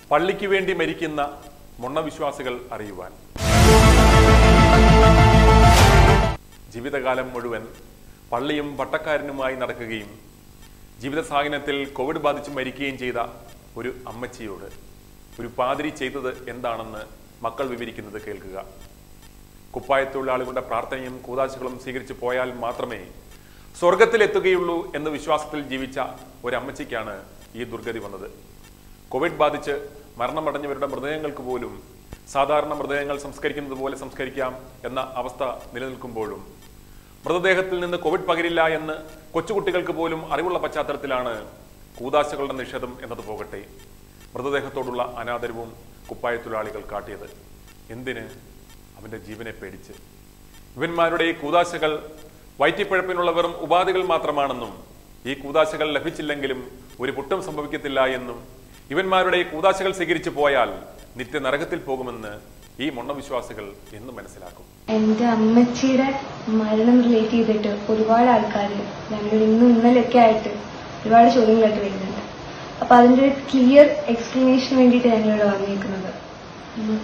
പള്ളിക്ക് വേണ്ടി മരിക്കുന്ന മുണ്ണവിശ്വാസികൾ അറിയുവാൻ ജീവിതകാലം മുഴുവൻ പള്ളിയും പട്ടക്കാരനുമായി നടക്കുകയും ജീവിത സാഹചര്യത്തിൽ കോവിഡ് ബാധിച്ച് മരിക്കുകയും ചെയ്ത ഒരു അമ്മച്ചിയോട് ഒരു പാതിരി ചെയ്തത് എന്താണെന്ന് മക്കൾ വിവരിക്കുന്നത് കേൾക്കുക കുപ്പായത്തൊഴിലാളികളുടെ പ്രാർത്ഥനയും കൂതാശകളും സ്വീകരിച്ചു പോയാൽ മാത്രമേ സ്വർഗത്തിലെത്തുകയുള്ളൂ എന്ന വിശ്വാസത്തിൽ ജീവിച്ച ഒരമ്മച്ചിക്കാണ് ഈ ദുർഗതി വന്നത് കോവിഡ് ബാധിച്ച് മരണമടഞ്ഞവരുടെ മൃതദേഹങ്ങൾക്ക് പോലും സാധാരണ മൃതദേഹങ്ങൾ സംസ്കരിക്കുന്നത് പോലെ സംസ്കരിക്കാം എന്ന അവസ്ഥ നിലനിൽക്കുമ്പോഴും മൃതദേഹത്തിൽ നിന്ന് കോവിഡ് പകരില്ല എന്ന് കൊച്ചുകുട്ടികൾക്ക് പോലും അറിവുള്ള പശ്ചാത്തലത്തിലാണ് കൂതാശകളുടെ നിഷേധം എന്നത് പോകട്ടെ മൃതദേഹത്തോടുള്ള അനാദരവും കുപ്പായത്തൊഴിലാളികൾ കാട്ടിയത് എന്തിന് അവന്റെ ജീവനെ പേടിച്ച് ഇവന്മാരുടെ ഈ കൂതാശകൾ വയറ്റിപ്പഴപ്പിനുള്ള വെറും ഉപാധികൾ മാത്രമാണെന്നും ഈ കൂതാശകൾ ലഭിച്ചില്ലെങ്കിലും ഒരു പുട്ടും സംഭവിക്കത്തില്ല എന്നും ഇവന്മാരുടെ ഈ കൂതാശകൾ സ്വീകരിച്ചു പോയാൽ നിത്യ നരകത്തിൽ പോകുമെന്ന് ഈ മൊണ്ണവിശ്വാസികൾ എന്ന് മനസ്സിലാക്കും എന്റെ അമ്മച്ചിയുടെ മരണം റിലേറ്റ് ചെയ്തിട്ട് ഒരുപാട് ആൾക്കാർ ഞങ്ങളുടെ ഇന്നും ഇന്നലെയൊക്കെ ആയിട്ട് ഒരുപാട് ചോദ്യങ്ങളായിട്ട് വരുന്നുണ്ട് അപ്പൊ അതിന്റെ ഒരു ക്ലിയർ എക്സ്പ്ലനേഷന് വേണ്ടിയിട്ട് ഞങ്ങളിവിടെ വന്നിരിക്കുന്നത് ഉം.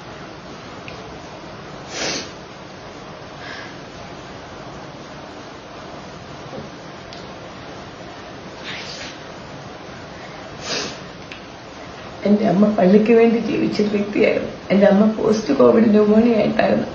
എന്റെ അമ്മ പള്ളിക്ക് വേണ്ടി ജീവിച്ചൊരു വ്യക്തിയായിരുന്നു എന്റെ അമ്മ പോസ്റ്റ് കോവിഡ് ന്യൂമോണിയ ആയിട്ടായിരുന്നു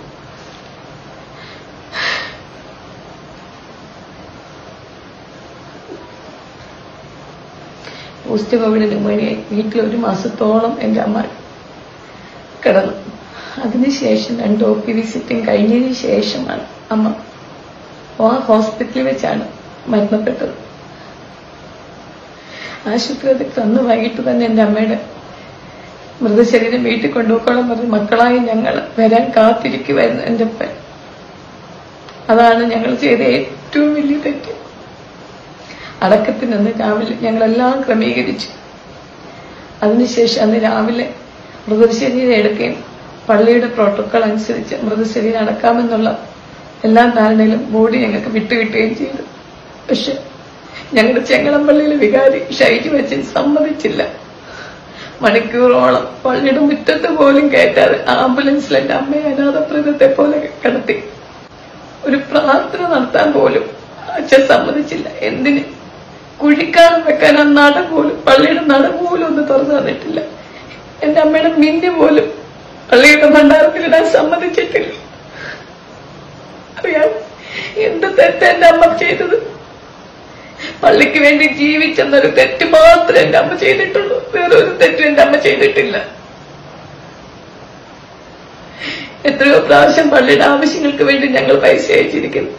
പോസ്റ്റ് കോവിഡ് ന്യൂമോണിയ വീട്ടിൽ ഒരു മാസത്തോളം എന്റെ അമ്മ കിടന്നു അതിനുശേഷം രണ്ട് ഒ പി വിസിറ്റും കഴിഞ്ഞതിന് ശേഷമാണ് അമ്മ ആ ഹോസ്പിറ്റലിൽ വെച്ചാണ് മരണപ്പെട്ടത് ആശുപത്രി അന്ന് വൈകിട്ട് തന്നെ എന്റെ അമ്മയുടെ മൃതശരീരം വീട്ടിൽ കൊണ്ടുപോക്കോളം പറഞ്ഞ് മക്കളായി ഞങ്ങൾ വരാൻ കാത്തിരിക്കുമായിരുന്നു എന്റെ അപ്പൻ അതാണ് ഞങ്ങൾ ചെയ്ത ഏറ്റവും വലിയ തെറ്റ് അടക്കത്തിന് അന്ന് രാവിലെ ഞങ്ങളെല്ലാം ക്രമീകരിച്ചു അതിനുശേഷം അന്ന് രാവിലെ മൃതശരീരം എടുക്കുകയും പള്ളിയുടെ പ്രോട്ടോക്കോൾ അനുസരിച്ച് മൃതശരീരം അടക്കാമെന്നുള്ള എല്ലാ ധാരണയിലും ബോഡി ഞങ്ങൾക്ക് വിട്ടുകിട്ടുകയും ചെയ്തു പക്ഷെ ഞങ്ങളുടെ ചെങ്ങളമ്പള്ളിയിലെ വികാരി ഷൈജു വെച്ചൻ സമ്മതിച്ചില്ല മണിക്കൂറോളം പള്ളിയുടെ മുറ്റത്ത് പോലും കയറ്റാതെ ആംബുലൻസിൽ എന്റെ അമ്മയെ അനാഥപ്രേതത്തെ പോലെ കിടത്തി ഒരു പ്രാർത്ഥന നടത്താൻ പോലും അച്ഛൻ സമ്മതിച്ചില്ല എന്തിന് കുഴിക്കാലം വെക്കാൻ ആ നട പോലും പള്ളിയുടെ നട പോലും ഒന്ന് തുറന്നു തന്നിട്ടില്ല എന്റെ അമ്മയുടെ മിന്നി പോലും പള്ളിയുടെ ഭണ്ഡാരത്തിലിടാൻ സമ്മതിച്ചിട്ടില്ല അറിയാം എന്ത് തെറ്റ് എന്റെ അമ്മ ചെയ്തത് പള്ളിക്ക് വേണ്ടി ജീവിച്ചെന്നൊരു തെറ്റ് മാത്രമേ എന്റെ അമ്മ ചെയ്തിട്ടുള്ളൂ വേറെ ഒരു തെറ്റും എന്റെ അമ്മ ചെയ്തിട്ടില്ല എത്രയോ പ്രാവശ്യം പള്ളിയുടെ ആവശ്യങ്ങൾക്ക് വേണ്ടി ഞങ്ങൾ പൈസ അയച്ചിരിക്കുന്നു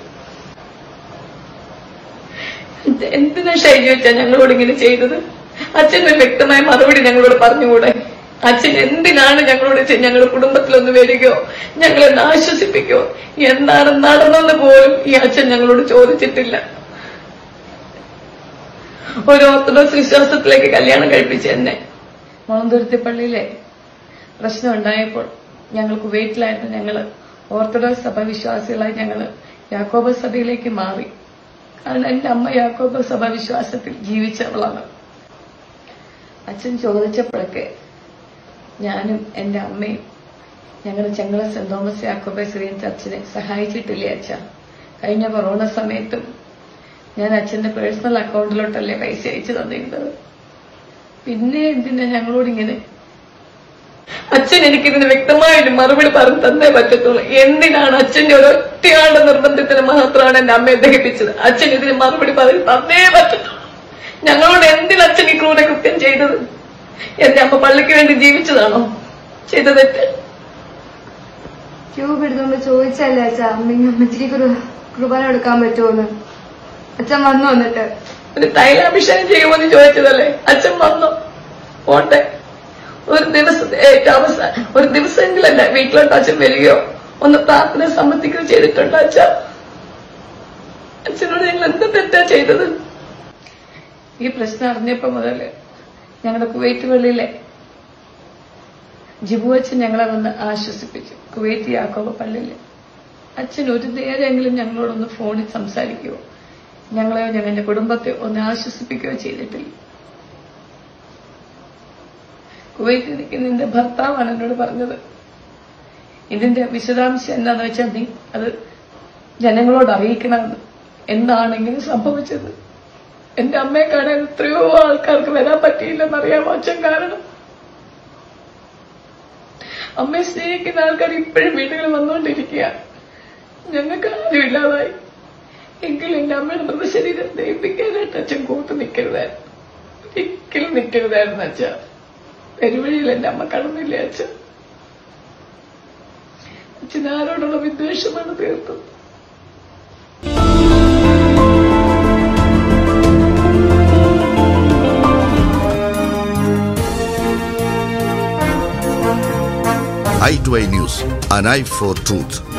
എന്ത് എന്തിനാ ഷൈജി വെച്ചാ ഞങ്ങളോട് ഇങ്ങനെ ചെയ്തത് അച്ഛൻ ഒരു വ്യക്തമായ മറുപടി ഞങ്ങളോട് പറഞ്ഞുകൂടെ അച്ഛൻ എന്തിനാണ് ഞങ്ങളോട് ചെ- ഞങ്ങളുടെ കുടുംബത്തിലൊന്ന് വരികയോ ഞങ്ങളെന്ന് ആശ്വസിപ്പിക്കോ എന്താണ് നടന്നെന്ന് പോലും ഈ അച്ഛൻ ഞങ്ങളോട് ചോദിച്ചിട്ടില്ല ഒരു ഓർത്തഡോക്സ് വിശ്വാസത്തിലേക്ക് കല്യാണം കഴിപ്പിച്ച എന്നെ മുളന്തുരുത്തി പള്ളിയിലെ പ്രശ്നം ഉണ്ടായപ്പോൾ ഞങ്ങൾ കുവൈറ്റിലായിരുന്നു ഞങ്ങൾ ഓർത്തഡോക്സ് സഭ വിശ്വാസികളായി ഞങ്ങൾ യാക്കോബ സഭയിലേക്ക് മാറി കാരണം എന്റെ അമ്മ യാക്കോബ സഭ വിശ്വാസത്തിൽ ജീവിച്ചവളാണ് അച്ഛൻ ചോദിച്ചപ്പോഴൊക്കെ ഞാനും എന്റെ അമ്മയും ഞങ്ങൾ ചെങ്ങള സെന്റ് തോമസ് യാക്കോബ സിറിയൻ ചർച്ചിനെ സഹായിച്ചിട്ടില്ലേ അച്ഛ കഴിഞ്ഞ കൊറോണ സമയത്തും ഞാൻ അച്ഛന്റെ പേഴ്സണൽ അക്കൗണ്ടിലോട്ടല്ലേ പൈസ അയച്ചു തന്നിരുന്നത് പിന്നെ എന്തിനാ ഞങ്ങളോട് ഇങ്ങനെ അച്ഛൻ എനിക്കിതിന് വ്യക്തമായൊരു മറുപടി പറഞ്ഞു തന്നേ പറ്റത്തുള്ളൂ എന്തിനാണ് അച്ഛന്റെ ഒരൊറ്റയാളുടെ നിർബന്ധത്തിന് മാത്രമാണ് എന്റെ അമ്മയെ ദഹിപ്പിച്ചത് അച്ഛൻ ഇതിന് മറുപടി പറഞ്ഞു തന്നേ പറ്റത്തുള്ളൂ ഞങ്ങളോട് എന്തിന് അച്ഛൻ ഈ ക്രൂരകൃത്യം ചെയ്തത് എന്റെ അമ്മ പള്ളിക്ക് വേണ്ടി ജീവിച്ചതാണോ ചെയ്ത തെറ്റ് ട്യൂബ് എടുത്തുകൊണ്ട് ചോദിച്ചല്ലേ അച്ഛാ അമ്മയും അമ്മച്ചിക്ക് ഒരു കുർബാന എടുക്കാൻ പറ്റുമോന്ന് അച്ഛൻ വന്നു വന്നിട്ട് ഒരു തൈലാഭിഷേകം ചെയ്യുമെന്ന് ചോദിച്ചതല്ലേ അച്ഛൻ വന്നു പോട്ടെ ഒരു ദിവസം ഏറ്റവും അവസാനം ഒരു ദിവസമെങ്കിലല്ല വീട്ടിലോട്ട് അച്ഛൻ വരികയോ ഒന്ന് പ്രാർത്ഥന സംബന്ധിക്കുകയോ ചെയ്തിട്ടുണ്ട് അച്ഛ അച്ഛനോട് ഞങ്ങൾ എന്ത് തെറ്റാ ചെയ്തത് ഈ പ്രശ്നം അറിഞ്ഞപ്പോ മുതൽ ഞങ്ങളുടെ കുവൈറ്റ് പള്ളിയിലെ ജിബു അച്ഛൻ ഞങ്ങളെ വന്ന് ആശ്വസിപ്പിച്ചു കുവൈറ്റ് യാക്കോബ പള്ളിയിലെ അച്ഛൻ ഒരു നേരമെങ്കിലും ഞങ്ങളോടൊന്ന് ഫോണിൽ സംസാരിക്കുവോ ഞങ്ങളെയോ ഞങ്ങളുടെ കുടുംബത്തെ ഒന്ന് ആശ്വസിപ്പിക്കുകയോ ചെയ്തിട്ടില്ല കുവൈറ്റിൽ നിൽക്കുന്ന എന്റെ ഭർത്താവാണ് എന്നോട് പറഞ്ഞത് ഇതിന്റെ വിശദാംശം എന്താന്ന് വെച്ചാൽ നീ അത് ജനങ്ങളോട് അറിയിക്കണമെന്ന് എന്താണെങ്കിലും സംഭവിച്ചത് എന്റെ അമ്മയെ കാണാൻ എത്രയോ ആൾക്കാർക്ക് വരാൻ പറ്റിയില്ലെന്നറിയാമോ അച്ഛൻ കാരണം അമ്മയെ സ്നേഹിക്കുന്ന ആൾക്കാർ ഇപ്പോഴും വീടുകളിൽ വന്നുകൊണ്ടിരിക്കുക ഞങ്ങൾക്ക് ആരും ഇല്ലാതായി എങ്കിൽ എന്റെ അമ്മയുടെ മൃതശരീരം ദഹിപ്പിക്കാനായിട്ട് അച്ഛൻ കൂട്ട് നിൽക്കരുതായിരുന്നു ഒരിക്കലും നിൽക്കരുതായിരുന്നു അച്ഛ പെരുവഴിയിൽ എന്റെ അമ്മ കടന്നില്ലേ അച്ഛൻ അച്ഛൻ ആരോടുള്ള വിദ്വേഷമാണ് തീർത്തത് i2i News, an eye for truth.